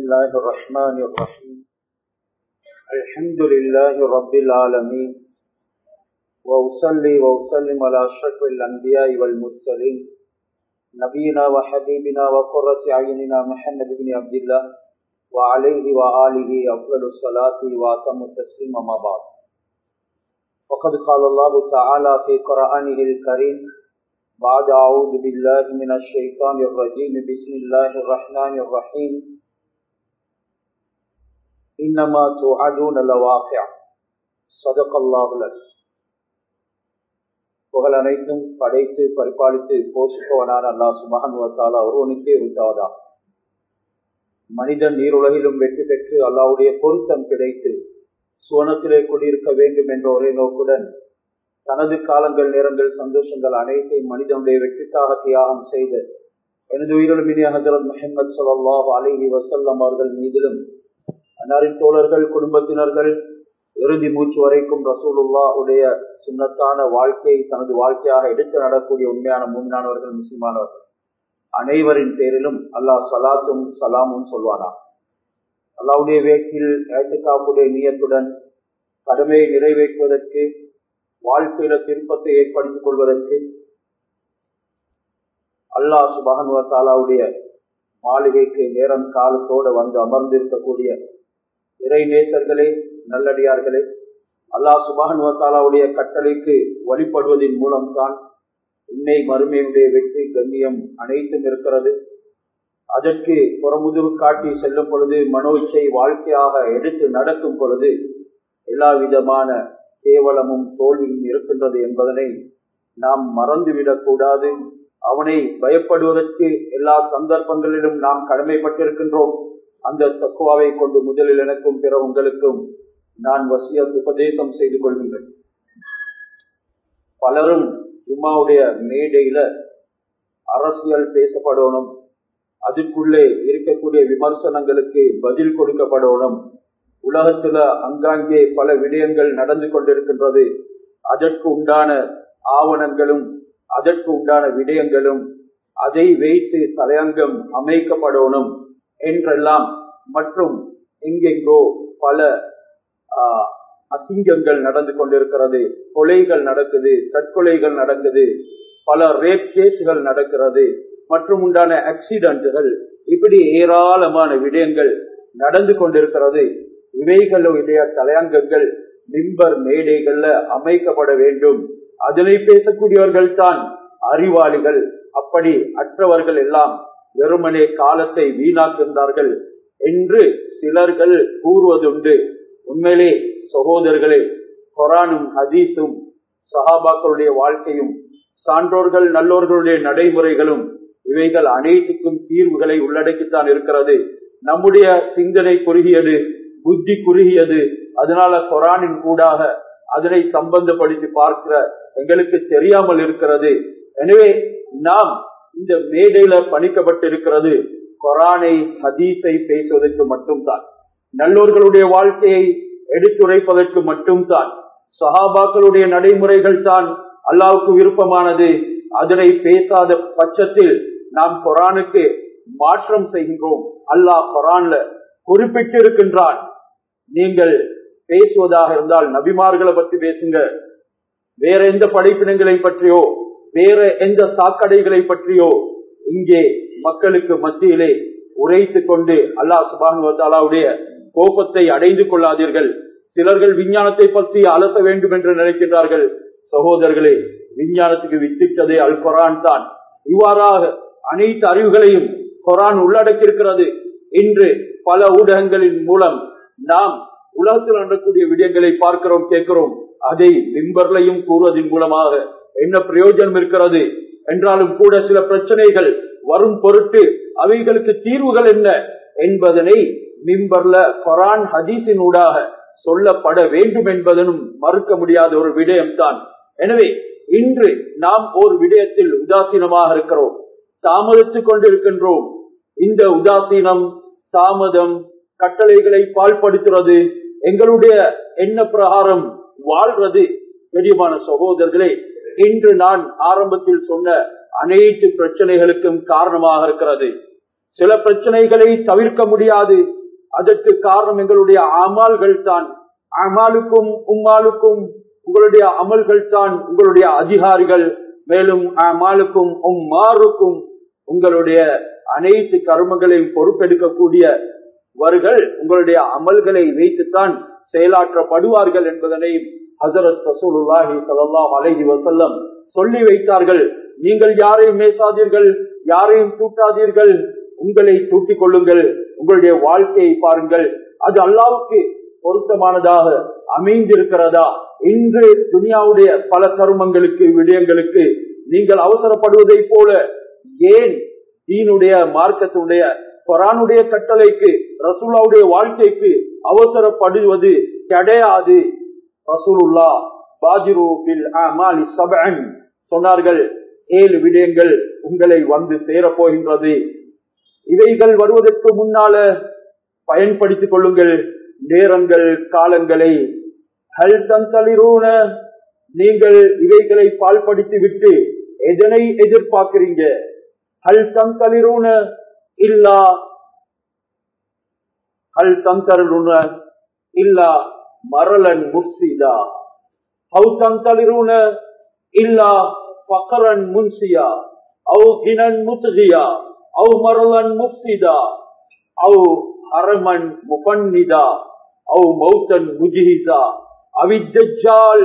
الله الرحمن الرحيم الحمد لله رب العالمين وأصلي وأسلم على أشرف الأنبياء والمرسلين نبينا وحبيبنا وقرة أعيننا محمد بن عبد الله وعليه وآله أفضل الصلاة وأتم التسليم ما بعد وقد قال الله تعالى في قرآنه الكريم بعد أعوذ بالله من الشيطان الرجيم بسم الله الرحمن الرحيم إنما توعدون لواقع صدق الله العظيم புகழ் அனைத்தும் படைத்து பரிபாலித்து போஷிப்பவனான அல்லா சுமகனுவத்தாலா ஒருவனுக்கே உண்டாவதா மனிதன் நீருலகிலும் வெற்றி பெற்று அல்லாவுடைய பொருத்தம் கிடைத்து சுவனத்திலே குடியிருக்க வேண்டும் என்ற ஒரே நோக்குடன் தனது காலங்கள் நேரங்கள் சந்தோஷங்கள் அனைத்தையும் மனிதனுடைய வெற்றிக்காக தியாகம் செய்து எனது உயிரிலும் இனிய ஹசரத் முஹம்மது சொல்லாஹ் அலிஹி வசல்லம் அவர்கள் மீதிலும் அன்னாரின் தோழர்கள் குடும்பத்தினர்கள் இறுதி மூச்சு வரைக்கும் ரசூலுல்லா உடைய சுண்ணத்தான வாழ்க்கையை தனது வாழ்க்கையாக எடுத்து நடக்கூடிய உண்மையான மூமினானவர்கள் முஸ்லிமானவர்கள் அனைவரின் பேரிலும் அல்லாஹ் சலாத்தும் சலாமும் சொல்வானா அல்லாவுடைய வேட்டில் ஏத்துக்காப்புடைய நீயத்துடன் கடமையை நிறைவேற்றுவதற்கு வாழ்க்கையில திருப்பத்தை ஏற்படுத்திக் கொள்வதற்கு அல்லாஹ் சுபகனுவத்தாலாவுடைய மாளிகைக்கு நேரம் காலத்தோடு வந்து அமர்ந்திருக்கக்கூடிய இறை நேசர்களே நல்லடியார்களே அல்லாஹ் சுபகனுவத்தாலாவுடைய கட்டளைக்கு வழிபடுவதன் மூலம்தான் இன்னை மறுமையுடைய வெற்றி கண்ணியம் அனைத்தும் இருக்கிறது அதற்கு புறமுதுகு காட்டி செல்லும் பொழுது மனோ இச்சை வாழ்க்கையாக எடுத்து நடக்கும் பொழுது எல்லா விதமான கேவலமும் தோல்வியும் இருக்கின்றது என்பதனை நாம் மறந்துவிடக் கூடாது அவனை பயப்படுவதற்கு எல்லா சந்தர்ப்பங்களிலும் நாம் கடமைப்பட்டிருக்கின்றோம் அந்த தக்குவாவை கொண்டு முதலில் எனக்கும் பிற உங்களுக்கும் நான் வசிய உபதேசம் செய்து கொள்கின்றேன் பலரும் உமாவுடைய மேடையில அரசியல் பேசப்படணும் அதுக்குள்ளே இருக்கக்கூடிய விமர்சனங்களுக்கு பதில் கொடுக்கப்படணும் உலகத்துல அங்காங்கே பல விடயங்கள் நடந்து கொண்டிருக்கின்றது அதற்கு உண்டான ஆவணங்களும் அதற்கு உண்டான விடயங்களும் அதை வைத்து தலையங்கம் அமைக்கப்படணும் என்றெல்லாம் மற்றும் எங்கெங்கோ பல அசிங்கங்கள் நடந்து கொண்டிருக்கிறது கொலைகள் நடக்குது தற்கொலைகள் நடக்குது பல ரேப் கேஸ்கள் நடக்கிறது மற்றும் உண்டான ஆக்சிடென்ட்கள் இப்படி ஏராளமான விடயங்கள் நடந்து கொண்டிருக்கிறது இவைகளுடைய தலையங்கங்கள் மிம்பர் மேடைகள்ல அமைக்கப்பட வேண்டும் அதனை பேசக்கூடியவர்கள் தான் அறிவாளிகள் அப்படி அற்றவர்கள் எல்லாம் வெறுமனே காலத்தை வீணாக்குகின்றார்கள் என்று சிலர்கள் கூறுவதுண்டு உண்மையிலே சகோதரர்களே கொரானும் ஹதீஸும் சஹாபாக்களுடைய வாழ்க்கையும் சான்றோர்கள் நல்லோர்களுடைய நடைமுறைகளும் இவைகள் அனைத்துக்கும் தீர்வுகளை உள்ளடக்கித்தான் இருக்கிறது நம்முடைய சிந்தனை குறுகியது புத்தி குறுகியது அதனால கொரானின் கூடாக அதனை சம்பந்தப்படுத்தி பார்க்கிற எங்களுக்கு தெரியாமல் இருக்கிறது எனவே நாம் இந்த மேடையில பணிக்கப்பட்டிருக்கிறது கொரானை ஹதீஸை பேசுவதற்கு மட்டும்தான் நல்லோர்களுடைய வாழ்க்கையை எடுத்துரைப்பதற்கு மட்டும்தான் சஹாபாக்களுடைய நடைமுறைகள் தான் அல்லாவுக்கு விருப்பமானது அதனை பேசாத பட்சத்தில் நாம் கொரானுக்கு மாற்றம் செய்கின்றோம் அல்லாஹ் கொரான்ல குறிப்பிட்டிருக்கின்றான் நீங்கள் பேசுவதாக இருந்தால் நபிமார்களை பற்றி பேசுங்க வேற எந்த படைப்பினங்களை பற்றியோ வேற எந்த சாக்கடைகளை பற்றியோ இங்கே மக்களுக்கு மத்தியிலே உரைத்து கொண்டு அல்லாஹ் சுபானுவத்தாலாவுடைய கோபத்தை அடைந்து கொள்ளாதீர்கள் சிலர்கள் விஞ்ஞானத்தை பற்றி அலச வேண்டும் என்று நினைக்கின்றார்கள் சகோதரர்களே விஞ்ஞானத்துக்கு வித்திட்டதே அல் கொரான் தான் இவ்வாறாக அனைத்து அறிவுகளையும் கொரான் உள்ளடக்கியிருக்கிறது இன்று பல ஊடகங்களின் மூலம் நாம் உலகத்தில் நடக்கக்கூடிய விடயங்களை பார்க்கிறோம் கேட்கிறோம் அதை மிம்பர்லையும் கூறுவதன் மூலமாக என்ன பிரயோஜனம் இருக்கிறது என்றாலும் கூட சில பிரச்சனைகள் வரும் பொருட்டு அவைகளுக்கு தீர்வுகள் என்ன என்பதனை மிம்பர்ல கொரான் ஹதீஸின் ஊடாக சொல்லப்பட வேண்டும் என்பதனும் மறுக்க முடியாத ஒரு விடயம்தான் எனவே இன்று நாம் ஒரு விடயத்தில் உதாசீனமாக இருக்கிறோம் தாமதித்துக் கொண்டிருக்கின்றோம் இந்த உதாசீனம் தாமதம் கட்டளைகளை பால்படுத்துறது எங்களுடைய எண்ண பிரகாரம் வாழ்றது பெரியமான சகோதரர்களே இன்று நான் ஆரம்பத்தில் சொன்ன அனைத்து பிரச்சனைகளுக்கும் காரணமாக இருக்கிறது சில பிரச்சனைகளை தவிர்க்க முடியாது அதற்கு காரணம் எங்களுடைய அமால்கள் தான் அமாலுக்கும் உம்மாலுக்கும் உங்களுடைய அமல்கள் தான் உங்களுடைய அதிகாரிகள் மேலும் அமாலுக்கும் உம்மாருக்கும் உங்களுடைய அனைத்து கர்மங்களையும் பொறுப்பெடுக்கக்கூடியவர்கள் உங்களுடைய அமல்களை வைத்துத்தான் செயலாற்றப்படுவார்கள் என்பதனை ஹசரத் ரசூலுல்லாஹி ஸல்லல்லாஹு அலைஹி வஸல்லம் சொல்லி வைத்தார்கள் நீங்கள் யாரையும் மேசாதீர்கள் யாரையும் தூட்டாதீர்கள் உங்களை தூட்டிக் கொள்ளுங்கள் உங்களுடைய வாழ்க்கையை பாருங்கள் அது அல்லாவுக்கு பொருத்தமானதாக அமைந்திருக்கிறதா இன்று துனியாவுடைய பல கருமங்களுக்கு விடயங்களுக்கு நீங்கள் அவசரப்படுவதை போல ஏன் தீனுடைய மார்க்கத்தினுடைய குரானுடைய கட்டளைக்கு ரசூலாவுடைய வாழ்க்கைக்கு அவசரப்படுவது கிடையாது ரசூலுல்லா பாஜிரு பில் அமாலி சபன் சொன்னார்கள் ஏழு விடயங்கள் உங்களை வந்து சேரப் போகின்றது இவைகள் வருவதற்கு முன்னால பயன்படுத்திக் கொள்ளுங்கள் நேரங்கள் காலங்களை ஹல் தந்தளிரூன நீங்கள் இவைகளை பால்படுத்தி விட்டு எதனை எதிர்பார்க்கிறீங்க ஹல் தந்தளிரூன இல்லா ஹல் தந்தருன இல்லா மரலன் முர்சிதா ஹவு தந்தளிரூன இல்லா பக்கரன் முன்சியா அவு கிணன் முத்துகியா அவு மரலன் முப்சிதா அவு அரமன் முபன்னிதா அவு மௌத்தன் முஜிஹிதா அவித்தஜால்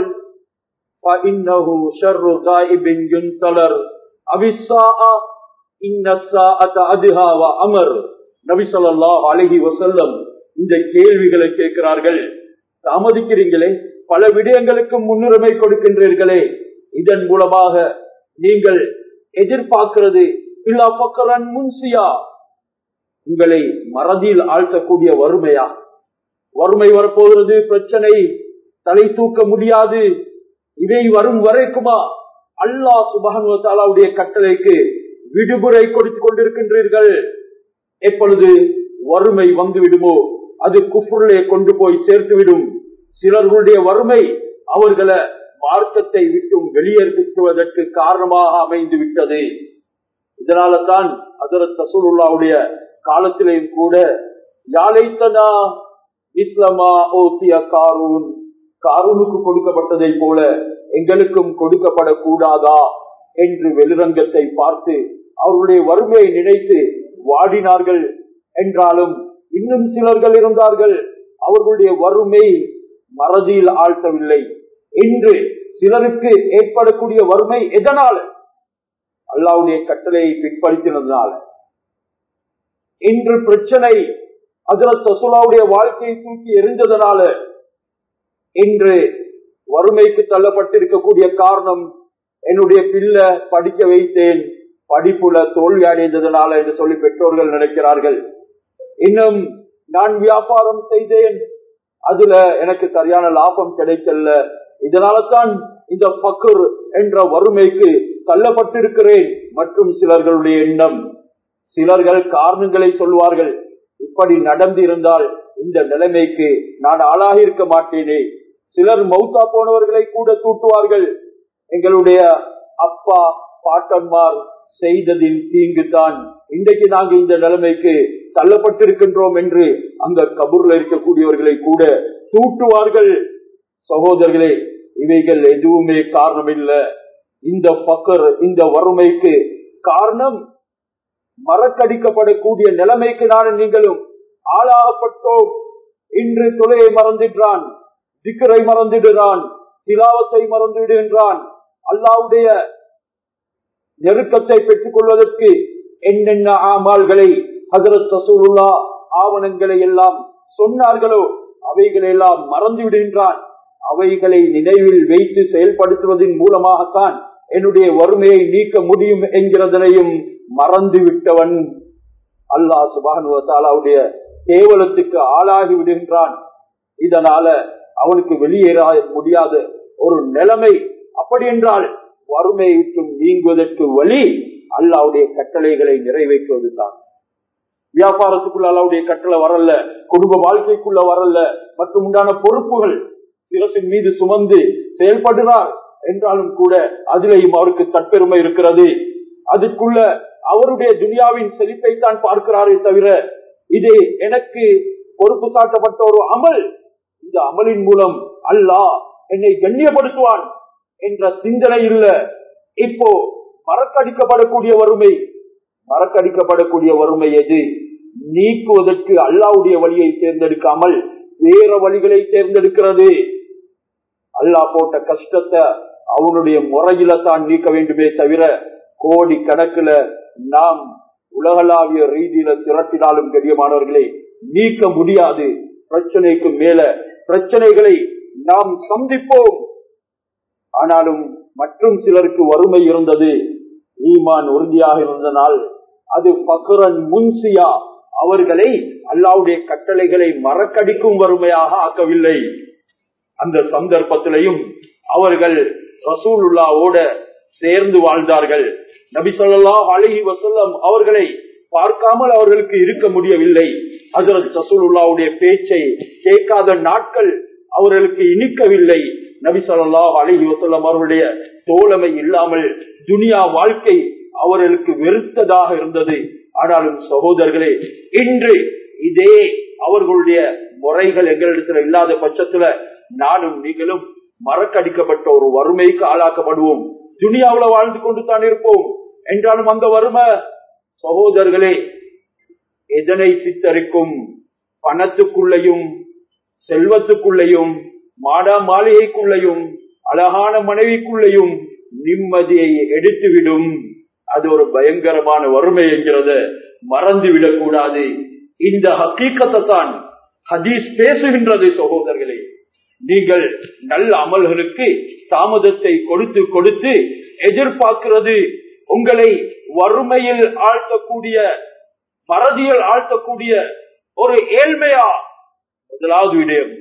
فإنه شر غائب ينتظر أبي الساعة إن الساعة أدها وأمر நபி ஸல்லல்லாஹு அலைஹி வஸல்லம் இந்த கேள்விகளை கேட்கிறார்கள் தாமதிக்கிறீங்களே பல விடயங்களுக்கு முன்னுரிமை கொடுக்கின்றீர்களே இதன் மூலமாக நீங்கள் எதிர்பார்க்கிறது இல்லா பக்கரன் முன்சியா உங்களை மறதியில் ஆழ்த்தக்கூடிய வறுமையா வறுமை வரப்போகிறது பிரச்சனை தலை தூக்க முடியாது இவை வரும் வரைக்குமா அல்லாஹ் சுபானுடைய கட்டளைக்கு விடுமுறை கொடுத்துக் கொண்டிருக்கின்றீர்கள் எப்பொழுது வறுமை வந்து விடுமோ அது குஃபுர்லே கொண்டு போய் சேர்த்து விடும் சிலர்களுடைய வறுமை அவர்களை மார்க்கத்தை விட்டும் வெளியேற்றுவதற்கு காரணமாக அமைந்து விட்டது இதனால தான் அதரத் தசூலுல்லாவுடைய காலத்திலேயும் கூட யாழைத்தனா இஸ்லமா ஓத்திய காரூன் காரூனுக்கு கொடுக்கப்பட்டதை போல எங்களுக்கும் கொடுக்கப்படக்கூடாதா என்று வெளிரங்கத்தை பார்த்து அவர்களுடைய வறுமையை நினைத்து வாடினார்கள் என்றாலும் இன்னும் சிலர்கள் இருந்தார்கள் அவர்களுடைய வறுமை மறதியில் ஆழ்த்தவில்லை இன்று சிலருக்கு ஏற்படக்கூடிய வறுமை எதனால் அல்லாவுடைய கட்டளையை பிற்படுத்தினதுனால இன்று பிரச்சனை ஹசரத் சசுலாவுடைய வாழ்க்கையை தூக்கி எரிஞ்சதனால இன்று வறுமைக்கு தள்ளப்பட்டிருக்கக்கூடிய காரணம் என்னுடைய பிள்ளை படிக்க வைத்தேன் படிப்புல தோல்வி அடைந்ததனால என்று சொல்லி பெற்றோர்கள் நினைக்கிறார்கள் இன்னும் நான் வியாபாரம் செய்தேன் அதுல எனக்கு சரியான லாபம் கிடைக்கல இதனால தான் இந்த பக்குர் என்ற வறுமைக்கு தள்ளப்பட்டிருக்கிறேன் மற்றும் சிலர்களுடைய எண்ணம் சிலர்கள் காரணங்களை சொல்வார்கள் இப்படி நடந்திருந்தால் இந்த நிலைமைக்கு நான் ஆளாக இருக்க மாட்டேனே சிலர் மௌத்தா போனவர்களை கூட தூட்டுவார்கள் எங்களுடைய அப்பா பாட்டன்மார் செய்ததின் தீங்கு தான் இன்றைக்கு நாங்க இந்த நிலைமைக்கு தள்ளப்பட்டிருக்கின்றோம் என்று அந்த கபூர்ல இருக்கக்கூடியவர்களை கூட தூட்டுவார்கள் சகோதரர்களே இவைகள் எதுவுமே காரணம் இல்ல இந்த பக்கர் இந்த வறுமைக்கு காரணம் மறக்கடிக்கப்படக்கூடிய நிலைமைக்கு நான் நீங்களும் ஆளாகப்பட்டோம் இன்று தொலையை மறந்துடுறான் திக்கரை மறந்துடுறான் திலாவத்தை மறந்துவிடுகின்றான் அல்லாவுடைய நெருக்கத்தை பெற்றுக் கொள்வதற்கு என்னென்ன ஆமால்களை ஹசரத் ரசூலுல்லா ஆவணங்களை எல்லாம் சொன்னார்களோ அவைகளை எல்லாம் மறந்து விடுகின்றான் அவைகளை நினைவில் வைத்து செயல்படுத்துவதன் மூலமாகத்தான் என்னுடைய வறுமையை நீக்க முடியும் என்கிறதனையும் மறந்து விட்டவன் அல்லாஹ் சுபானுவத்தாலாவுடைய கேவலத்துக்கு ஆளாகி விடுகின்றான் இதனால அவனுக்கு வெளியேற முடியாத ஒரு நிலைமை அப்படி என்றால் வறுமையை விட்டும் நீங்குவதற்கு வழி அல்லாவுடைய கட்டளைகளை நிறைவேற்றுவது தான் வியாபாரத்துக்குள்ள அல்லாவுடைய கட்டளை வரல குடும்ப வாழ்க்கைக்குள்ள வரல மற்றும் உண்டான பொறுப்புகள் சிரசின் மீது சுமந்து செயல்படுகிறார் என்றாலும் கூட அதிலேயும் அவருக்கு தற்பெருமை இருக்கிறது அதுக்குள்ள அவருடைய துனியாவின் செழிப்பை தான் பார்க்கிறாரே தவிர இது எனக்கு பொறுப்பு சாட்டப்பட்ட ஒரு அமல் இந்த அமலின் மூலம் அல்லாஹ் என்னை கண்ணியப்படுத்துவான் என்ற சிந்தனை இல்ல இப்போ மறக்கடிக்கப்படக்கூடிய வறுமை மறக்கடிக்கப்படக்கூடிய வறுமை எது நீக்குவதற்கு அல்லாவுடைய வழியை தேர்ந்தெடுக்காமல் வேற வழிகளை தேர்ந்தெடுக்கிறது அல்லாஹ் போட்ட கஷ்டத்தை அவனுடைய முறையில தான் நீக்க வேண்டுமே தவிர கோடி கணக்குல நாம் உலகளாவிய ரீதியில திரட்டினாலும் கண்ணியமானவர்களே நீக்க முடியாது பிரச்சனைக்கு மேல பிரச்சனைகளை நாம் சந்திப்போம் ஆனாலும் மற்றும் சிலருக்கு வறுமை இருந்தது ஈமான் உறுதியாக இருந்தனால் அது பக்ரன் முன்சியா அவர்களை அல்லாவுடைய கட்டளைகளை மறக்கடிக்கும் வறுமையாக ஆக்கவில்லை அந்த சந்தர்ப்பத்திலையும் அவர்கள் ரசூலுல்லாவோட சேர்ந்து வாழ்ந்தார்கள் நபி சொல்லாஹ் அலஹி வசல்லம் அவர்களை பார்க்காமல் அவர்களுக்கு இருக்க முடியவில்லை ஹசரத் ரசூலுல்லாவுடைய பேச்சை கேட்காத நாட்கள் அவர்களுக்கு இனிக்கவில்லை நபி சொல்லாஹ் அலஹி வசல்லம் அவர்களுடைய தோழமை இல்லாமல் துனியா வாழ்க்கை அவர்களுக்கு வெறுத்ததாக இருந்தது ஆனாலும் சகோதரர்களே இன்று இதே அவர்களுடைய முறைகள் எங்களிடத்துல இல்லாத பட்சத்துல நானும் நீங்களும் மறக்கடிக்கப்பட்ட ஒரு வறுமைக்கு ஆளாக்கப்படுவோம் துனியாவுல வாழ்ந்து கொண்டு தான் இருப்போம் என்றாலும் அந்த வறுமை சகோதரர்களே எதனை சித்தரிக்கும் பணத்துக்குள்ளையும் செல்வத்துக்குள்ளையும் மாடா மாளிகைக்குள்ளையும் அழகான மனைவிக்குள்ளையும் நிம்மதியை எடுத்துவிடும் அது ஒரு பயங்கரமான வறுமை என்கிறது மறந்துவிடக் கூடாது இந்த ஹக்கீக்கத்தை தான் ஹதீஸ் பேசுகின்றது சகோதரர்களே நீங்கள் நல்ல அமல்களுக்கு தாமதத்தை கொடுத்து கொடுத்து எதிர்பார்க்கிறது உங்களை வறுமையில் ஆழ்த்தக்கூடிய மறதியில் ஆழ்த்தக்கூடிய ஒரு ஏழ்மையா முதலாவது விடயம்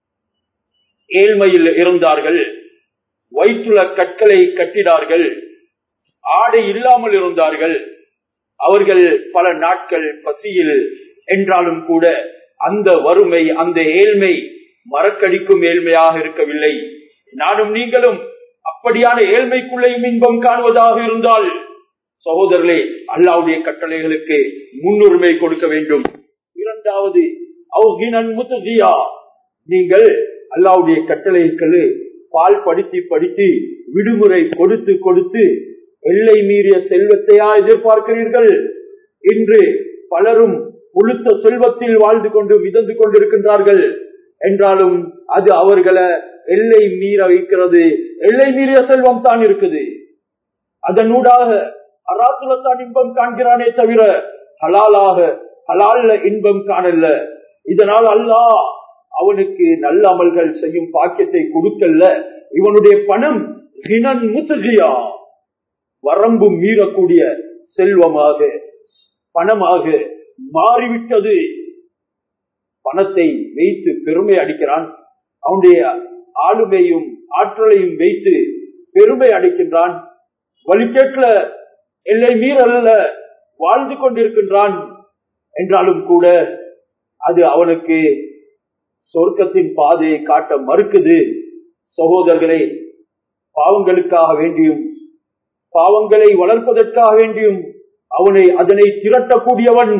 ஏழ்மையில் இருந்தார்கள் வயிற்றுல கற்களை கட்டினார்கள் ஆடை இல்லாமல் இருந்தார்கள் அவர்கள் பல நாட்கள் பசியில் என்றாலும் கூட அந்த வறுமை அந்த ஏழ்மை மறக்கடிக்கும் ஏழ்மையாக இருக்கவில்லை நானும் நீங்களும் அப்படியான ஏழ்மைக்குள்ளேயும் இன்பம் காணுவதாக இருந்தால் சகோதரர்களே அல்லாவுடைய கட்டளைகளுக்கு முன்னுரிமை கொடுக்க வேண்டும் இரண்டாவது நீங்கள் அல்லாவுடைய கட்டளைக்கு பால் படித்து படித்து விடுமுறை கொடுத்து கொடுத்து எல்லை மீறிய செல்வத்தையா எதிர்பார்க்கிறீர்கள் இன்று பலரும் முழுத்த செல்வத்தில் வாழ்ந்து கொண்டு மிதந்து கொண்டிருக்கின்றார்கள் என்றாலும் அது அவர்களை எல்லை மீற வைக்கிறது எல்லை மீறிய செல்வம் தான் இருக்குது அதனூடாக அராத்துலத்தான் இன்பம் காண்கிறானே தவிர ஹலாலாக ஹலால்ல இன்பம் காணல இதனால் அல்லாஹ் அவனுக்கு நல்ல அமல்கள் செய்யும் பாக்கியத்தை கொடுக்கல இவனுடைய பணம் முத்துஜியா வரம்பு மீறக்கூடிய செல்வமாக பணமாக மாறிவிட்டது பணத்தை வைத்து பெருமை அடிக்கிறான் அவனுடைய ஆளுமையும் ஆற்றலையும் வைத்து பெருமை அடிக்கின்றான் வழிகேட்ல எல்லை மீறல்ல வாழ்ந்து கொண்டிருக்கின்றான் என்றாலும் கூட அது அவனுக்கு சொர்க்கத்தின் பாதையை காட்ட மறுக்குது சகோதரர்களே பாவங்களுக்காக வேண்டியும் பாவங்களை வளர்ப்பதற்காக வேண்டியும் அவனை அதனை திரட்டக்கூடியவன்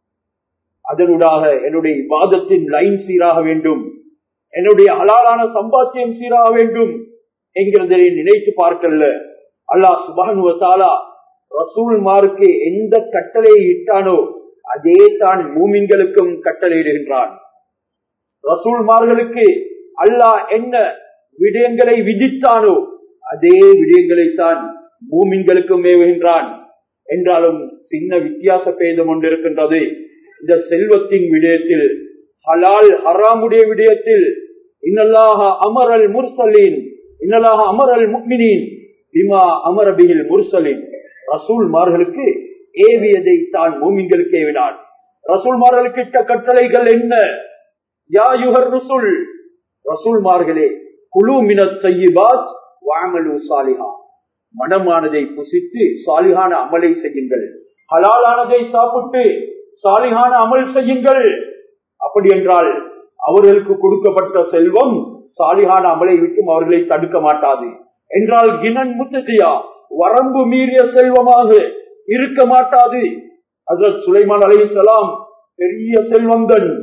அதனூடாக என்னுடைய வாதத்தின் லைன் சீராக வேண்டும் என்னுடைய ஹலாலான சம்பாத்தியம் சீராக வேண்டும் என்கிறதை நினைத்து பார்க்கல அல்லாஹ் சுபானுவத்தாலா ரசூல்மாருக்கு எந்த கட்டளையை இட்டானோ அதே தான் மூமின்களுக்கும் கட்டளையிடுகின்றான் ரசூல்மார்களுக்கு அல்லாஹ் என்ன விடயங்களை விதித்தானோ அதே விடயங்களைத்தான் மூமின்களுக்கும் மேவுகின்றான் என்றாலும் சின்ன வித்தியாச பேதம் ஒன்று இருக்கின்றது இந்த செல்வத்தின் விடயத்தில் ஹலால் ஹராமுடைய விடயத்தில் இன்னல்லாக அமரல் முர்சலின் இன்னலாக அமரல் முக்மினின் பிமா அமரபிகில் முர்சலின் ரசூல்மார்களுக்கு ஏவியதை தான் மூமின்களுக்கு ஏவினான் ரசூல்மார்களுக்கு இட்ட கட்டளைகள் என்ன யா யுகர் ருசுல் ரசூல்மார்களே குழு மினத் செய்யிபாத் வாமலு சாலிஹா மனமானதை புசித்து சாலிகான அமலை செய்யுங்கள் ஹலாலானதை சாப்பிட்டு சாலிகான அமல் செய்யுங்கள் அப்படி என்றால் அவர்களுக்கு கொடுக்கப்பட்ட செல்வம் சாலிகான அமலை விட்டும் அவர்களை தடுக்க மாட்டாது என்றால் கினன் முத்தசியா வரம்பு மீறிய செல்வமாக இருக்க மாட்டாது அதற்கு சுலைமான் அலை சலாம் பெரிய செல்வந்தன்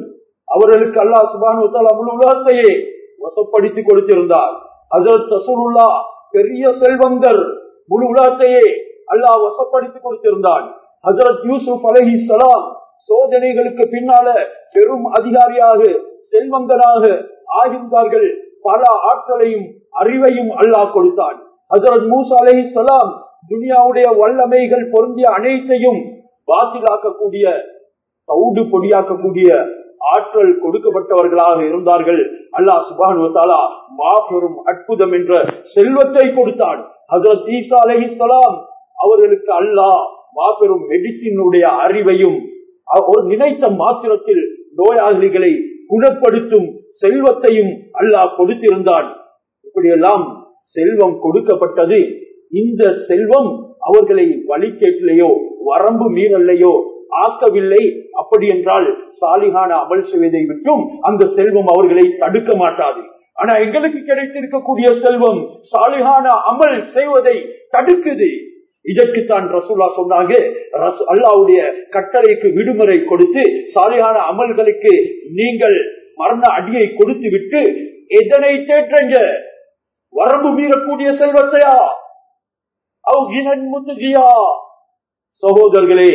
அவர்களுக்கு அல்லா சுபானு முழு உலகத்தையே வசப்படுத்தி கொடுத்திருந்தார் அதற்கு ரசூலுல்லா பெரிய செல்வந்தர் முழு உலகத்தையே அல்லாஹ் வசப்படுத்தி கொடுத்திருந்தான் ஹசரத் யூசுப் அலஹி சலாம் சோதனைகளுக்கு பின்னால பெரும் அதிகாரியாக செல்வந்தராக ஆகின்றார்கள் பல ஆற்றலையும் அறிவையும் அல்லாஹ் கொடுத்தான் ஹசரத் மூசா அலஹி சலாம் துனியாவுடைய வல்லமைகள் பொருந்திய அனைத்தையும் பாத்திலாக்கக்கூடிய சவுடு பொடியாக்கக்கூடிய ஆற்றல் கொடுக்கப்பட்டவர்களாக இருந்தார்கள் அல்லாஹ் சுபானுவத்தாலா மாபெரும் அற்புதம் என்ற செல்வத்தை கொடுத்தான் ஹசரத் ஈசா அலஹிசலாம் அவர்களுக்கு அல்லாஹ் மாபெரும் மெடிசினுடைய அறிவையும் ஒரு நினைத்த மாத்திரத்தில் நோயாளிகளை குணப்படுத்தும் செல்வத்தையும் அல்லாஹ் கொடுத்திருந்தான் இப்படியெல்லாம் செல்வம் கொடுக்கப்பட்டது இந்த செல்வம் அவர்களை வழிகேட்டிலேயோ வரம்பு மீறல்லையோ ஆக்கவில்லை அப்படி என்றால் சாலிகான அமல் செய்வதை விட்டும் அந்த செல்வம் அவர்களை தடுக்க மாட்டாது ஆனா எங்களுக்கு கிடைத்திருக்கக்கூடிய செல்வம் சாலிகான அமல் செய்வதை தடுக்குது இதற்குத்தான் ரசூல்லா சொன்னாங்க அல்லாவுடைய கட்டளைக்கு விடுமுறை கொடுத்து சாலிகான அமல்களுக்கு நீங்கள் மரண அடியை கொடுத்து விட்டு எதனை தேற்றங்க வரம்பு மீறக்கூடிய செல்வத்தையா முத்துஜியா சகோதரர்களே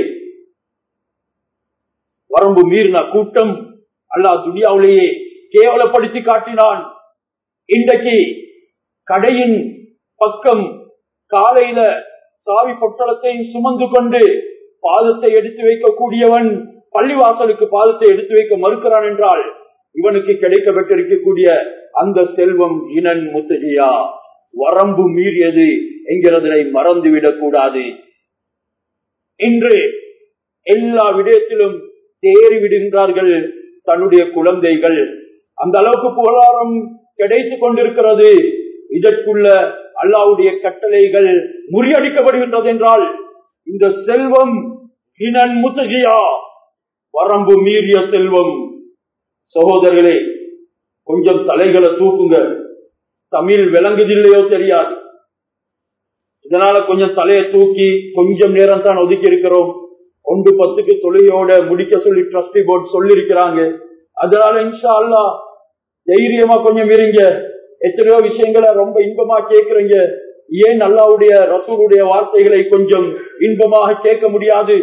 வரம்பு மீறின கூட்டம் அல்லா துனியாவிலேயே கேவலப்படுத்தி காட்டினான் இன்றைக்கு கடையின் பக்கம் காலையில சாவி பொட்டலத்தை சுமந்து கொண்டு பாதத்தை எடுத்து வைக்கக்கூடியவன் பள்ளிவாசலுக்கு பாதத்தை எடுத்து வைக்க மறுக்கிறான் என்றால் இவனுக்கு கிடைக்கப்பட்டிருக்கக்கூடிய அந்த செல்வம் இனன் முத்தஜியா வரம்பு மீறியது என்கிறதனை மறந்துவிடக் கூடாது இன்று எல்லா விடயத்திலும் தேறி விடுகின்றார்கள் தன்னுடைய குழந்தைகள் அந்த அளவுக்கு புகழாரம் கிடைத்துக் கொண்டிருக்கிறது இதற்குள்ள அல்லாவுடைய கட்டளைகள் முறியடிக்கப்படுகின்றது என்றால் இந்த செல்வம் இனன் முத்தகியா வரம்பு மீறிய செல்வம் சகோதரர்களே கொஞ்சம் தலைகளை தூக்குங்க தமிழ் விளங்குதில்லையோ தெரியாது இதனால கொஞ்சம் தலையை தூக்கி கொஞ்சம் நேரம் தான் ஒதுக்கி இருக்கிறோம் ஒன்று பத்துக்கு தொழிலோட முடிக்க சொல்லி ட்ரஸ்டி போர்டு சொல்லி இருக்கிறாங்க அதனால இன்ஷா அல்லா தைரியமா கொஞ்சம் இருங்க எத்தனையோ விஷயங்களை ரொம்ப இன்பமா கேட்கறீங்க ஏன் அல்லாவுடைய ரசூலுடைய வார்த்தைகளை கொஞ்சம் இன்பமாக கேட்க முடியாது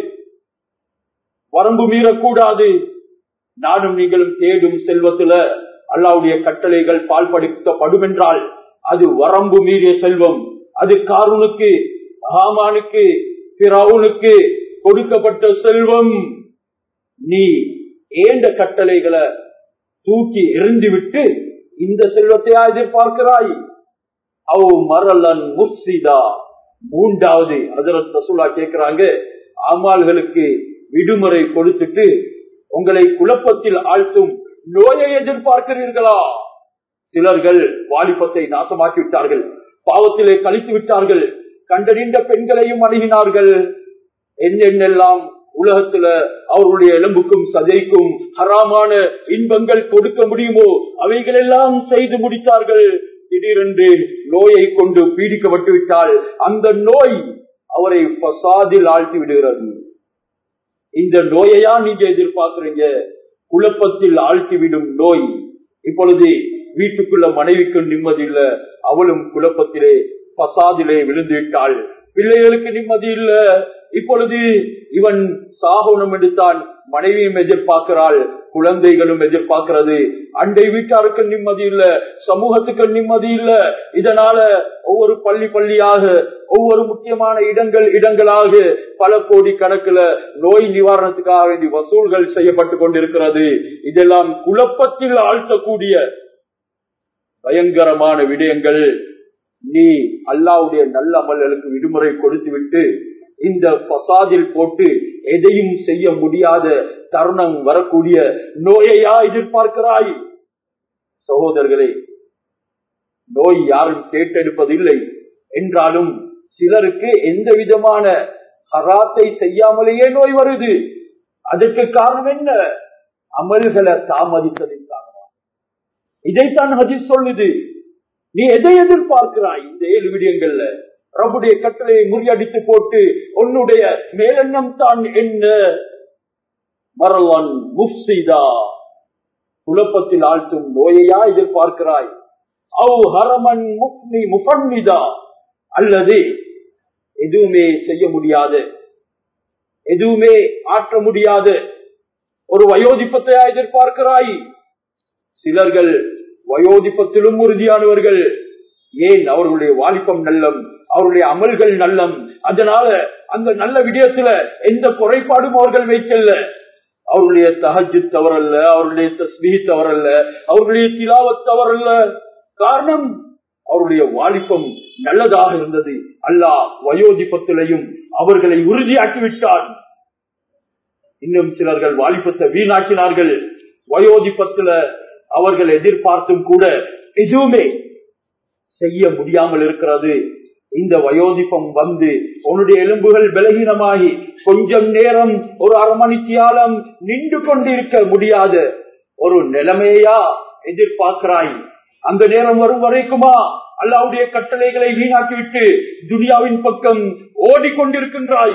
வரம்பு மீறக்கூடாது நானும் நீங்களும் தேடும் செல்வத்துல அல்லாவுடைய கட்டளைகள் பால்படுத்தப்படும் என்றால் அது வரம்பு மீறிய செல்வம் அது காரூனுக்கு ஹாமானுக்கு பிறவுனுக்கு கொடுக்கப்பட்ட செல்வம் நீ ஏண்ட கட்டளைகளை தூக்கி எறிந்து விட்டு இந்த செல்வத்தையா எதிர்பார்க்கிறாய் அவ் மரலன் முர்சிதா மூன்றாவது அதரத் ரசூலா கேட்கிறாங்க அமால்களுக்கு விடுமுறை கொடுத்துட்டு உங்களை குழப்பத்தில் ஆழ்த்தும் நோயை எதிர்பார்க்கிறீர்களா சிலர்கள் வாலிபத்தை நாசமாக்கி விட்டார்கள் பாவத்திலே கழித்து விட்டார்கள் கண்டறிந்த பெண்களையும் அணுகினார்கள் என்னென்னெல்லாம் உலகத்துல அவருடைய எலும்புக்கும் சதைக்கும் ஹராமான இன்பங்கள் கொடுக்க முடியுமோ அவைகளெல்லாம் செய்து முடித்தார்கள் திடீரென்று நோயை கொண்டு பீடிக்கப்பட்டு விட்டால் அந்த நோய் அவரை பசாதில் ஆழ்த்தி விடுகிறது இந்த நோயையா நீங்க எதிர்பார்க்கிறீங்க குழப்பத்தில் ஆழ்த்திவிடும் நோய் இப்பொழுது வீட்டுக்குள்ள மனைவிக்கு நிம்மதி இல்ல அவளும் குழப்பத்திலே பசாதிலே விழுந்து விட்டாள் பிள்ளைகளுக்கு நிம்மதி இல்ல இப்பொழுது இவன் சாகனம் எடுத்தான் மனைவியும் எதிர்பார்க்கிறாள் குழந்தைகளும் எதிர்பார்க்கிறது அண்டை வீட்டாருக்கு நிம்மதி இல்ல சமூகத்துக்கு நிம்மதி இல்ல இதனால ஒவ்வொரு பள்ளி பள்ளியாக ஒவ்வொரு முக்கியமான இடங்கள் இடங்களாக பல கோடி கணக்குல நோய் நிவாரணத்துக்காக வேண்டி வசூல்கள் செய்யப்பட்டு கொண்டிருக்கிறது இதெல்லாம் குழப்பத்தில் ஆழ்த்தக்கூடிய பயங்கரமான விடயங்கள் நீ அல்லாவுடைய நல்ல அமல்களுக்கு விடுமுறை கொடுத்து விட்டு இந்த பசாதில் போட்டு எதையும் செய்ய முடியாத தருணம் வரக்கூடிய நோயையா எதிர்பார்க்கிறாய் சகோதரர்களே நோய் யாரும் கேட்டெடுப்பதில்லை என்றாலும் சிலருக்கு எந்த விதமான ஹராத்தை செய்யாமலேயே நோய் வருது அதுக்கு காரணம் என்ன அமல்களை தாமதித்ததின் காரணம் இதைத்தான் ஹஜிஸ் சொல்லுது நீ எதை எதிர்பார்க்கிறாய் இந்த ஏழு விடயங்கள்ல ரபுடைய கட்டளையை முறியடித்து போட்டு உன்னுடைய மேலெண்ணம் தான் என்ன மரவான் முஃப்சிதா குழப்பத்தில் ஆழ்த்தும் நோயையா எதிர்பார்க்கிறாய் அவ் ஹரமன் முக்னி முஃபன்னிதா அல்லது எதுவுமே செய்ய முடியாத எதுவுமே ஆற்ற முடியாத ஒரு வயோதிப்பத்தையா எதிர்பார்க்கிறாய் சிலர்கள் வயோதிப்பத்திலும் உறுதியானவர்கள் ஏன் அவர்களுடைய வாலிப்பம் நல்லம் அவருடைய அமல்கள் நல்லம் அதனால அந்த நல்ல விடயத்துல எந்த குறைபாடும் அவர்கள் வைக்கல அவருடைய தஹஜு தவறல்ல அவருடைய தஸ்மீ தவறல்ல அவருடைய திலாவத் தவறல்ல காரணம் அவருடைய வாலிப்பம் நல்லதாக இருந்தது அல்லாஹ் வயோதிப்பத்திலையும் அவர்களை உறுதியாக்கி விட்டான் இன்னும் சிலர்கள் வாலிபத்தை வீணாக்கினார்கள் வயோதிப்பத்துல அவர்கள் எதிர்பார்த்தும் கூட எதுவுமே செய்ய முடியாமல் இருக்கிறது இந்த வயோதிப்பம் வந்து உன்னுடைய எலும்புகள் பலகீனமாகி கொஞ்சம் நேரம் ஒரு அரை மணித்தியாலம் நின்று கொண்டிருக்க முடியாத ஒரு நிலைமையா எதிர்பார்க்கிறாய் அந்த நேரம் வரும் வரைக்குமா அல்லாவுடைய கட்டளைகளை வீணாக்கிவிட்டு துனியாவின் பக்கம் ஓடிக்கொண்டிருக்கின்றாய்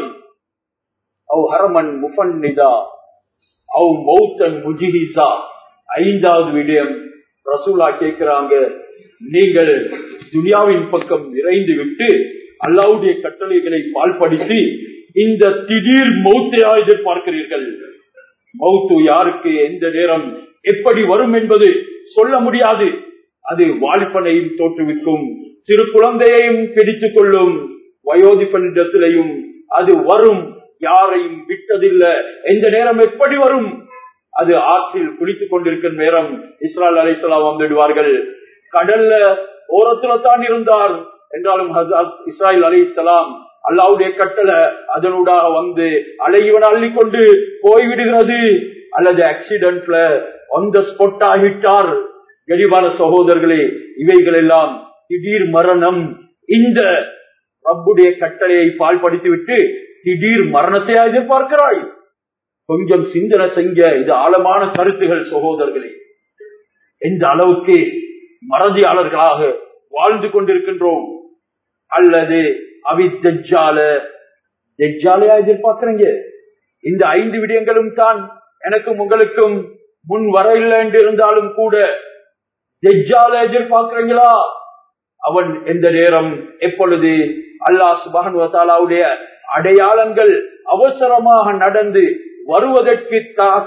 அவ் ஹரமன் முஃபன்னிதா அவ் மௌத்தன் முஜிஹிசா ஐந்தாவது விடயம் ரசூலா கேட்கிறாங்க நீங்கள் துனியாவின் பக்கம் நிறைந்து விட்டு அல்லாவுடைய கட்டளைகளை பால்படுத்தி இந்த திடீர் மௌத்தையா எதிர்பார்க்கிறீர்கள் மௌத்து யாருக்கு எந்த நேரம் எப்படி வரும் என்பது சொல்ல முடியாது அது வாலிப்பனையும் தோற்றுவிக்கும் சிறு குழந்தையையும் பிடித்துக் கொள்ளும் வயோதிப்பனிடத்திலையும் அது வரும் யாரையும் விட்டதில்லை எந்த நேரம் எப்படி வரும் அது ஆற்றில் குளித்துக் கொண்டிருக்கும் நேரம் இஸ்ரால் அலிசலாம் வந்துடுவார்கள் கடல்ல ஓரத்துல தான் இருந்தார் என்றாலும் இஸ்ராயல் அலி இஸ்லாம் அல்லாவுடைய கட்டளை அதனூடாக வந்து அலைவன் அள்ளிக்கொண்டு போய்விடுகிறது அல்லது ஆக்சிடென்ட்ல அந்த ஸ்பாட் ஆகிட்டார் கரிவான சகோதரர்களே இவைகள் எல்லாம் திடீர் மரணம் இந்த ரப்புடைய கட்டளையை பால்படுத்தி விட்டு திடீர் மரணத்தை எதிர்பார்க்கிறாய் கொஞ்சம் சிந்தனை செஞ்ச இது ஆழமான கருத்துகள் சகோதரர்களே எந்த அளவுக்கு மறதியாளர்களாக வாழ்ந்து கொண்டிருக்கின்றோம் அல்லது அவித்தஜால தெஜாலையா எதிர்பார்க்கிறீங்க இந்த ஐந்து விடயங்களும் தான் எனக்கும் உங்களுக்கும் முன் வர இல்லை என்று இருந்தாலும் கூட தெஜால எதிர்பார்க்கிறீங்களா அவன் எந்த நேரம் எப்பொழுது அல்லாஹ் சுபானுடைய அடையாளங்கள் அவசரமாக நடந்து வருவதற்கு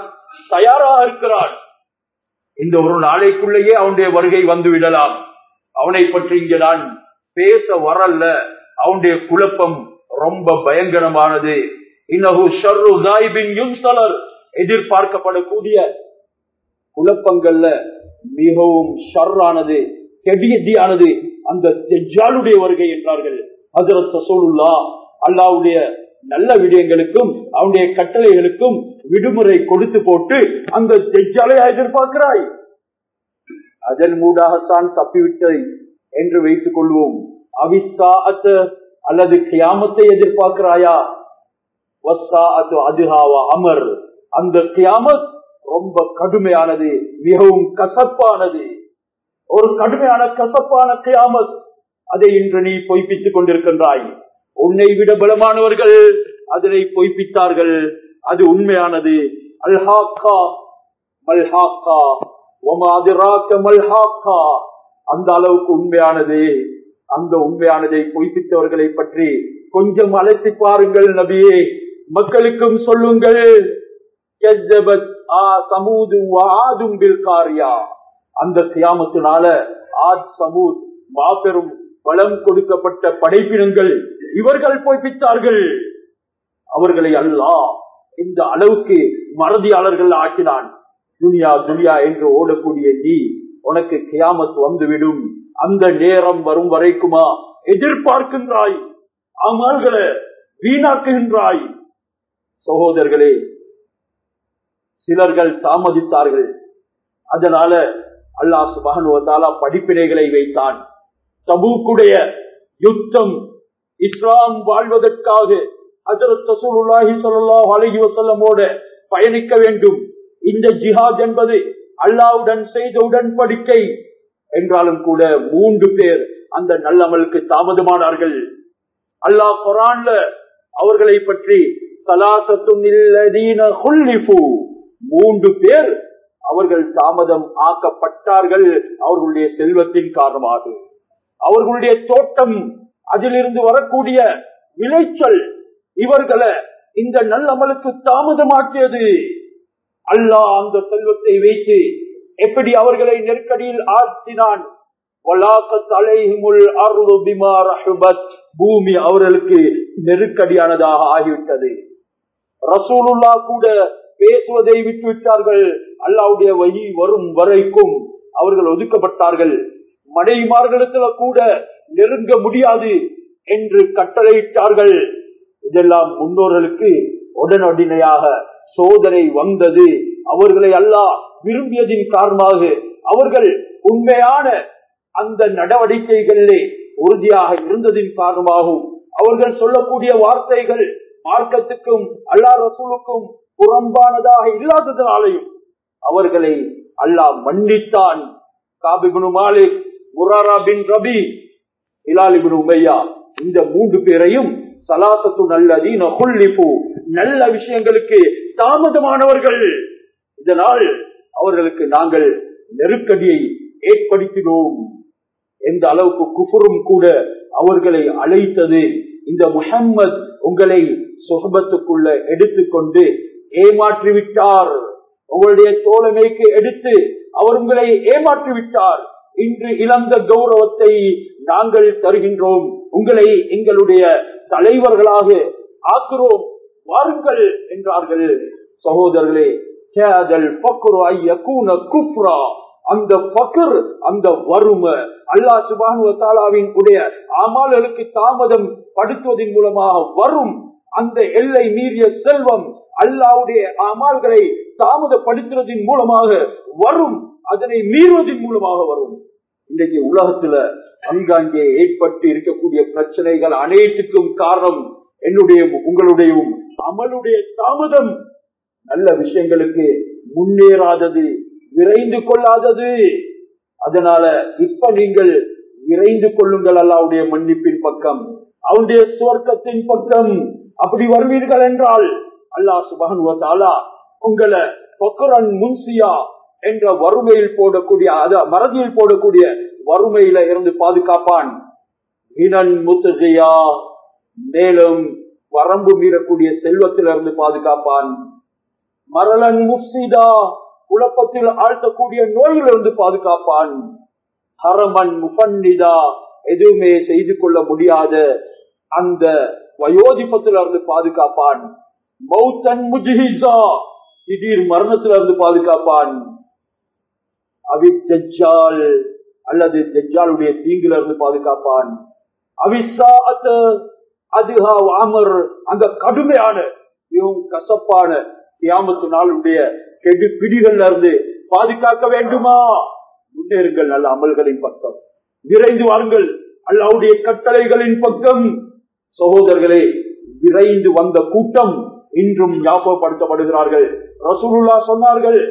தயாராக இருக்கிறான் இந்த ஒரு நாளைக்குள்ளேயே அவனுடைய வருகை வந்து விடலாம் அவனை பற்றி இங்க நான் பேச வரல அவனுடைய குழப்பம் ரொம்ப பயங்கரமானது இன்னகு ஷர்ரு தாயிபின் யுன்சலர் எதிர்பார்க்கப்படக்கூடிய குழப்பங்கள்ல மிகவும் ஷர்ரானது கெடியதியானது அந்த தெஜாலுடைய வருகை என்றார்கள் ஹசரத் சசோலுல்லா அல்லாவுடைய நல்ல விடயங்களுக்கும் அவனுடைய கட்டளைகளுக்கும் விடுமுறை கொடுத்து போட்டு அந்த தெஜாலை எதிர்பார்க்கிறாய் அதன் மூடாகத்தான் தப்பிவிட்டதை என்று வைத்துக் கொள்வோம் அவிசாத்த அல்லது கியாமத்தை எதிர்பார்க்கிறாயா அதுஹாவா அமர் அந்த கியாமத் ரொம்ப கடுமையானது மிகவும் கசப்பானது ஒரு கடுமையான கசப்பான கியாமத் அதை இன்று நீ பொய்ப்பித்துக் கொண்டிருக்கின்றாய் உன்னை விட பலமானவர்கள் அதனை பொய்ப்பித்தார்கள் அது உண்மையானது அல்ஹாக்கா மல்ஹாக்கா மல்ஹாக்கா அந்த அளவுக்கு உண்மையானது அந்த உண்மையானதை பொய்ப்பித்தவர்களை பற்றி கொஞ்சம் அலசி பாருங்கள் நபியே மக்களுக்கும் சொல்லுங்கள் அந்த கியாமத்தினால ஆத் சமூத் மாபெரும் பலம் கொடுக்கப்பட்ட படைப்பினங்கள் இவர்கள் பொய்ப்பித்தார்கள் அவர்களை அல்லா இந்த அளவுக்கு மறதியாளர்கள் ஆக்கினான் துனியா துனியா என்று ஓடக்கூடிய நீ உனக்கு கியாமத் வந்துவிடும் அந்த நேரம் வரும் வரைக்குமா எதிர்பார்க்கின்றாய் அமல்களை வீணாக்குகின்றாய் சகோதரர்களே சிலர்கள் தாமதித்தார்கள் அதனால அல்லாஹ் சுபானுவத்தாலா படிப்பினைகளை வைத்தான் தபூக்குடைய யுத்தம் இஸ்லாம் வாழ்வதற்காக அலஹி பயணிக்க வேண்டும் இந்த ஜிஹாத் என்பது அல்லாவுடன் செய்த உடன்படிக்கை என்றாலும் கூட மூன்று பேர் அந்த நல்லமலுக்கு தாமதமானார்கள் அல்லாஹ் குரான்ல அவர்களை பற்றி மூன்று பேர் அவர்கள் தாமதம் ஆக்கப்பட்டார்கள் அவர்களுடைய செல்வத்தின் காரணமாக அவர்களுடைய தோட்டம் அதிலிருந்து வரக்கூடிய விளைச்சல் இவர்களை இந்த நல்லமலுக்கு தாமதமாக்கியது அல்லாஹ் அந்த செல்வத்தை வைத்து எப்படி அவர்களை நெருக்கடியில் ஆழ்த்தினான் பூமி அவர்களுக்கு நெருக்கடியானதாக ஆகிவிட்டது ரசூலுல்லா கூட பேசுவதை விட்டுவிட்டார்கள் அல்லாவுடைய வழி வரும் வரைக்கும் அவர்கள் ஒதுக்கப்பட்டார்கள் மனைவிமார்களிடத்துல கூட நெருங்க முடியாது என்று கட்டளையிட்டார்கள் இதெல்லாம் முன்னோர்களுக்கு உடனடினையாக சோதனை வந்தது அவர்களை அல்லாஹ் விரும்பியதின் காரணமாக அவர்கள் உண்மையான அந்த நடவடிக்கைகளிலே உறுதியாக இருந்ததின் காரணமாகவும் அவர்கள் சொல்லக்கூடிய வார்த்தைகள் மார்க்கத்துக்கும் அல்லா ரசூலுக்கும் புறம்பானதாக இல்லாததனாலையும் அவர்களை அல்லாஹ் மன்னித்தான் காபிபுனு மாலிக் முராரா பின் ரபி இலாலிபின் உமையா இந்த மூன்று பேரையும் சலாசத்து நல்லதீன குல்லிப்பு நல்ல விஷயங்களுக்கு தாமதமானவர்கள் இதனால் அவர்களுக்கு நாங்கள் நெருக்கடியை ஏற்படுத்தினோம் எந்த அளவுக்கு குஃபுரும் கூட அவர்களை அழைத்தது இந்த முஹம்மத் உங்களை சுகபத்துக்குள்ள எடுத்துக்கொண்டு ஏமாற்றி விட்டார் உங்களுடைய தோழமைக்கு எடுத்து அவர் உங்களை ஏமாற்றி விட்டார் இன்று இழந்த கௌரவத்தை நாங்கள் தருகின்றோம் உங்களை எங்களுடைய தலைவர்களாக ஆக்குறோம் வாருங்கள் என்றார்கள் சகோதரர்களே அந்த பக்கர் அந்த வறுமை அல்லா சுபானுவத்தாலாவின் உடைய அமால்களுக்கு தாமதம் படுத்துவதன் மூலமாக வரும் அந்த எல்லை மீறிய செல்வம் அல்லாவுடைய அமால்களை தாமதப்படுத்துவதன் மூலமாக வரும் அதனை மீறுவதன் மூலமாக வரும் இன்றைக்கு உலகத்துல அங்காங்கே ஏற்பட்டு இருக்கக்கூடிய பிரச்சனைகள் அனைத்துக்கும் காரணம் என்னுடைய உங்களுடையவும் அமலுடைய தாமதம் நல்ல விஷயங்களுக்கு முன்னேறாதது விரைந்து கொள்ளாதது அதனால இப்ப நீங்கள் விரைந்து கொள்ளுங்கள் அல்லாவுடைய மன்னிப்பின் பக்கம் அவனுடைய சுவர்க்கத்தின் பக்கம் அப்படி வருவீர்கள் என்றால் அல்லாஹ் சுபகன் உங்களை பொக்கரன் முன்சியா என்ற வறுமையில் போடக்கூடிய அத மறதியில் போடக்கூடிய வறுமையில இருந்து பாதுகாப்பான் இனன் முத்துகையா மேலும் வரம்பு மீறக்கூடிய செல்வத்திலிருந்து பாதுகாப்பான் மரலன் முஃசிதா குழப்பத்தில் ஆழ்த்தக்கூடிய நோயிலிருந்து பாதுகாப்பான் ஹரமன் முபன்னிதா எதுவுமே செய்து கொள்ள முடியாத அந்த வயோதிபத்திலிருந்து பாதுகாப்பான் மௌத்தன் முஜிஹிசா திடீர் மரணத்திலிருந்து பாதுகாப்பான் அவித்தஜால் அல்லது தெஜாலுடைய தீங்குல இருந்து பாதுகாப்பான் அவிசாத்த அதுஹா அமர் அந்த கடுமையான மிகவும் கசப்பான கியாமத்து நாளுடைய கெடு பிடிகள்ல இருந்து பாதுகாக்க வேண்டுமா முன்னேறுங்கள் நல்ல அமல்களின் பக்கம் விரைந்து வாருங்கள் அல்லாவுடைய கட்டளைகளின் பக்கம் சகோதரர்களே விரைந்து வந்த கூட்டம் இன்றும் ஞாபகப்படுத்தப்படுகிறார்கள் ரசூலுல்லா சொன்னார்கள்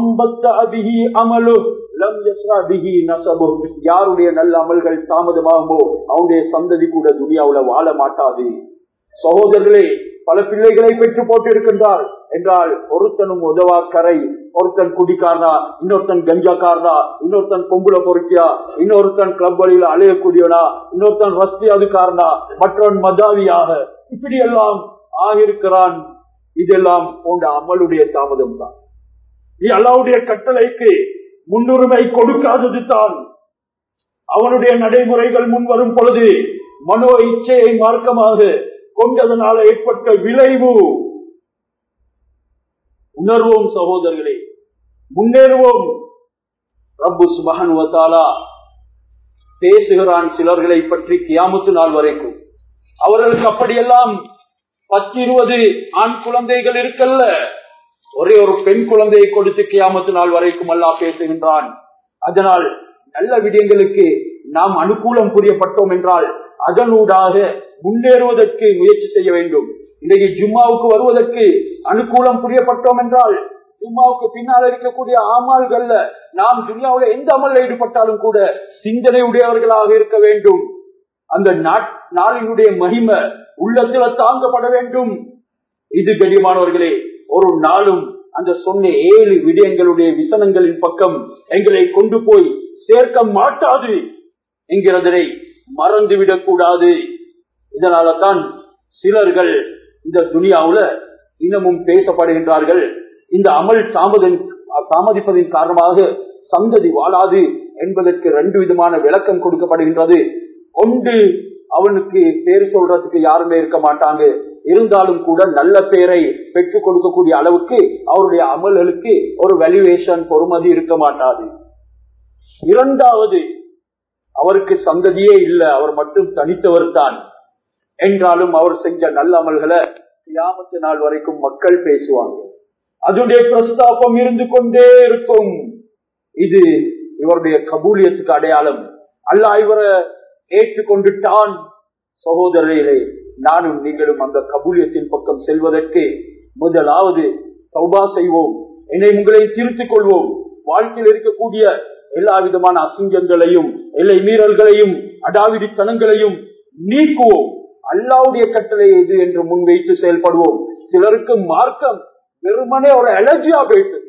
யாருடைய நல்ல அமல்கள் தாமதமாகுமோ அவனுடைய சந்ததி கூட துனியாவுல வாழ மாட்டாது சகோதரர்களே பல பிள்ளைகளை பெற்று போட்டு இருக்கின்றார் என்றால் ஒருத்தனும் உதவா கரை ஒருத்தன் குடிக்காரனா இன்னொருத்தன் கஞ்சாக்காரனா இன்னொருத்தன் பொம்புல பொறுக்கியா இன்னொருத்தன் கிளப் வழியில அலையக்கூடியவனா இன்னொருத்தன் ரஸ்தி அதுக்காரனா மற்றவன் மதாவியாக இப்படி எல்லாம் ஆகியிருக்கிறான் இதெல்லாம் போன்ற அமலுடைய தாமதம் தான் நீ அல்லாவுடைய கட்டளைக்கு முன்னுரிமை கொடுக்காதது தான் அவனுடைய நடைமுறைகள் முன் வரும் பொழுது மனோ இச்சையை மார்க்கமாக கொண்டதனால ஏற்பட்ட விளைவு உணர்வோம் சகோதரர்களே முன்னேறுவோம் ரப்பு சுபகனுவத்தாலா பேசுகிறான் சிலர்களை பற்றி கியாமத்து நாள் வரைக்கும் அவர்களுக்கு அப்படியெல்லாம் பத்து இருபது ஆண் குழந்தைகள் இருக்கல்ல ஒரே ஒரு பெண் குழந்தையை கொடுத்து கியாமத்து நாள் வரைக்கும் அல்லா பேசுகின்றான் அதனால் நல்ல விடயங்களுக்கு நாம் அனுகூலம் புரியப்பட்டோம் என்றால் அதனூடாக முன்னேறுவதற்கு முயற்சி செய்ய வேண்டும் இன்றைக்கு ஜும்மாவுக்கு வருவதற்கு அனுகூலம் புரியப்பட்டோம் என்றால் ஜும்மாவுக்கு பின்னால் இருக்கக்கூடிய ஆமால்கள்ல நாம் துனியாவுல எந்த அமல்ல ஈடுபட்டாலும் கூட சிந்தனை உடையவர்களாக இருக்க வேண்டும் அந்த நாளினுடைய மகிமை உள்ளத்துல தாங்கப்பட வேண்டும் இது கடிமானவர்களே ஒரு நாளும் அந்த சொன்ன ஏழு விடயங்களுடைய விசனங்களின் பக்கம் எங்களை கொண்டு போய் சேர்க்க மாட்டாது என்கிறதனை மறந்துவிடக் கூடாது இதனால தான் சிலர்கள் இந்த துனியாவுல இன்னமும் பேசப்படுகின்றார்கள் இந்த அமல் தாமதம் தாமதிப்பதன் காரணமாக சந்ததி வாழாது என்பதற்கு ரெண்டு விதமான விளக்கம் கொடுக்கப்படுகின்றது ஒன்று அவனுக்கு பேர் சொல்றதுக்கு யாருமே இருக்க மாட்டாங்க இருந்தாலும் கூட நல்ல பேரை பெற்றுக் கொடுக்கக்கூடிய அளவுக்கு அவருடைய அமல்களுக்கு ஒரு வேல்யூவேஷன் பொறுமதி இருக்க மாட்டாது இரண்டாவது அவருக்கு சந்ததியே இல்லை அவர் மட்டும் தனித்தவர் தான் என்றாலும் அவர் செஞ்ச நல்ல அமல்களை கியாமத்து நாள் வரைக்கும் மக்கள் பேசுவாங்க அதனுடைய பிரஸ்தாபம் இருந்து கொண்டே இருக்கும் இது இவருடைய கபூலியத்துக்கு அடையாளம் அல்ல இவரை ஏற்றுக்கொண்டுட்டான் சகோதரர்களே நானும் நீங்களும் அந்த கபூலியத்தின் பக்கம் செல்வதற்கு முதலாவது சௌபா செய்வோம் என்னை உங்களை திருத்திக் கொள்வோம் வாழ்க்கையில் இருக்கக்கூடிய எல்லா விதமான அசிங்கங்களையும் எல்லை மீறல்களையும் அடாவிடித்தனங்களையும் நீக்குவோம் அல்லாவுடைய கட்டளை எது என்று முன்வைத்து செயல்படுவோம் சிலருக்கு மார்க்கம் வெறுமனே ஒரு அலர்ஜியா போயிட்டு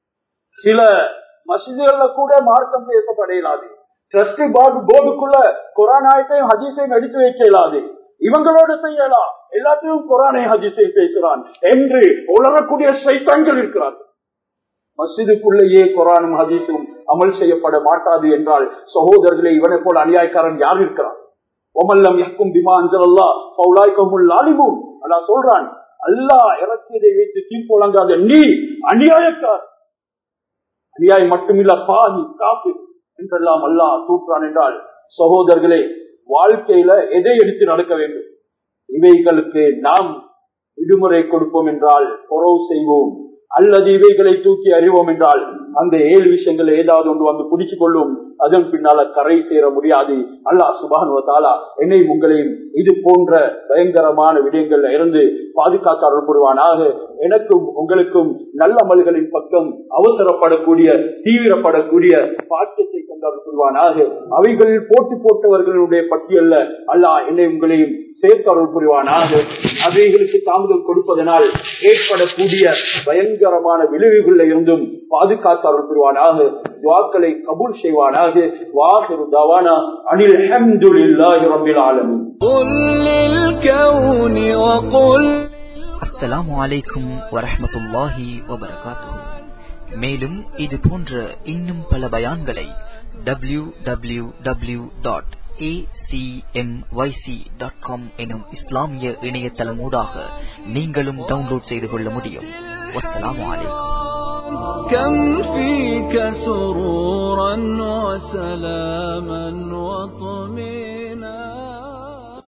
சில மசிதிகள்ல கூட மார்க்கம் பேசப்பட இயலாது டிரஸ்டி போர்டு போர்டுக்குள்ள குரானாயத்தையும் ஹதீஸையும் எடுத்து வைக்க இயலாது இவங்களோட செய்யலாம் எல்லாத்தையும் குரானை ஹதீஸை பேசுறான் என்று உலரக்கூடிய சைத்தான்கள் இருக்கிறார்கள் மசிதுக்குள்ளேயே குரானும் ஹதீஸும் அமல் செய்யப்பட மாட்டாது என்றால் சகோதரர்களே இவனை போல அநியாயக்காரன் யார் இருக்கிறான் ஒமல்லம் யக்கும் பிமா அஞ்சலல்லா பௌலாய்க்கமுல் லாலிமும் அல்லா சொல்றான் அல்லாஹ் இறக்கியதை வைத்து தீர்ப்பு வழங்காத நீ அநியாயக்கார் அநியாயம் மட்டுமில்ல பாதி காப்பு என்றெல்லாம் அல்லாஹ் தூற்றான் என்றால் சகோதரர்களே வாழ்க்கையில எதை எடுத்து நடக்க வேண்டும் இவைகளுக்கு நாம் விடுமுறை கொடுப்போம் என்றால் குறவு செய்வோம் அல்லது இவைகளை தூக்கி அறிவோம் என்றால் அந்த ஏழு விஷயங்கள் ஏதாவது ஒன்று வந்து பிடிச்சுக் கொள்ளும் அதன் பின்னால கரை சேர முடியாது அல்லாஹ் சுபானுவத்தாலா என்னையும் உங்களையும் இது போன்ற பயங்கரமான விடயங்கள்ல இருந்து பாதுகாத்தார்கள் புரிவானாக எனக்கும் உங்களுக்கும் நல்ல அமல்களின் பக்கம் அவசரப்படக்கூடிய தீவிரப்படக்கூடிய பாக்கியத்தை கொண்டார்கள் புரிவானாக அவைகளில் போட்டி போட்டவர்களுடைய பட்டியல்ல அல்லாஹ் என்னை உங்களையும் சேர்த்தருள் புரிவானாக அவைகளுக்கு தாமதம் கொடுப்பதனால் ஏற்படக்கூடிய பயங்கரமான விளைவுகளில் இருந்தும் பாதுகாத்தார்கள் புரிவானாக துவாக்களை கபூல் செய்வானாக வாஹிரு தவானா அனில் அஹம்துலில்லாஹி ரப்பில் ஆலமீன் قل للكون وقل அஸ்ஸலாமு அலைக்கும் வரஹ்மத்துல்லாஹி வபரகாத்துஹு மேலும் இது போன்ற இன்னும் பல பயான்களை டபிள்யூ டபிள்யூ டபிள்யூ டாட் எனும் இஸ்லாமிய இணையதளமூடாக நீங்களும் டவுன்லோட் செய்து கொள்ள முடியும் வஸ்ஸலாமு அலைக்கும் كم فيك سرورا وسلاما وطمئنا